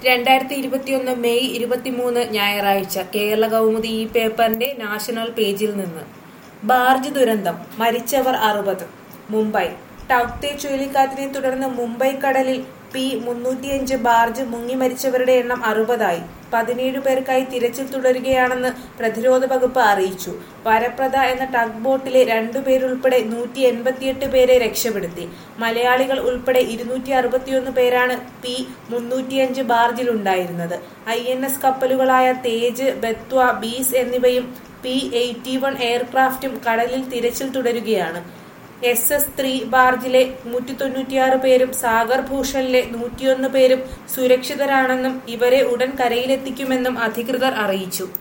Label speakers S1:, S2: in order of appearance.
S1: രണ്ടായിരത്തി ഇരുപത്തിയൊന്ന് മെയ് ഇരുപത്തിമൂന്ന് ഞായറാഴ്ച കേരള കൗമുദി ഈ പേപ്പറിന്റെ നാഷണൽ പേജിൽ നിന്ന് ബാർജ് ദുരന്തം മരിച്ചവർ അറുപത് മുംബൈ ടൌക്തെ ചുഴലിക്കാറ്റിനെ തുടർന്ന് മുംബൈ കടലിൽ പി മുന്നൂറ്റിയഞ്ച് ബാർജ് മുങ്ങി മരിച്ചവരുടെ എണ്ണം അറുപതായി പതിനേഴ് പേർക്കായി തിരച്ചിൽ തുടരുകയാണെന്ന് പ്രതിരോധ വകുപ്പ് അറിയിച്ചു വരപ്രദ എന്ന ടഗ് ബോട്ടിലെ രണ്ടുപേരുൾപ്പെടെ നൂറ്റി എൺപത്തിയെട്ട് പേരെ രക്ഷപ്പെടുത്തി മലയാളികൾ ഉൾപ്പെടെ ഇരുന്നൂറ്റി അറുപത്തിയൊന്ന് പേരാണ് പി മുന്നൂറ്റിയഞ്ച് ബാർജിലുണ്ടായിരുന്നത് ഐ എൻ എസ് കപ്പലുകളായ തേജ് ബത്വ ബീസ് എന്നിവയും പി എയ്റ്റി വൺ എയർക്രാഫ്റ്റും കടലിൽ തിരച്ചിൽ തുടരുകയാണ് എസ് എസ് ത്രീ ബാർജിലെ നൂറ്റി തൊണ്ണൂറ്റിയാറ് പേരും സാഗർ ഭൂഷണിലെ നൂറ്റിയൊന്ന് പേരും സുരക്ഷിതരാണെന്നും ഇവരെ ഉടൻ കരയിലെത്തിക്കുമെന്നും അധികൃതർ അറിയിച്ചു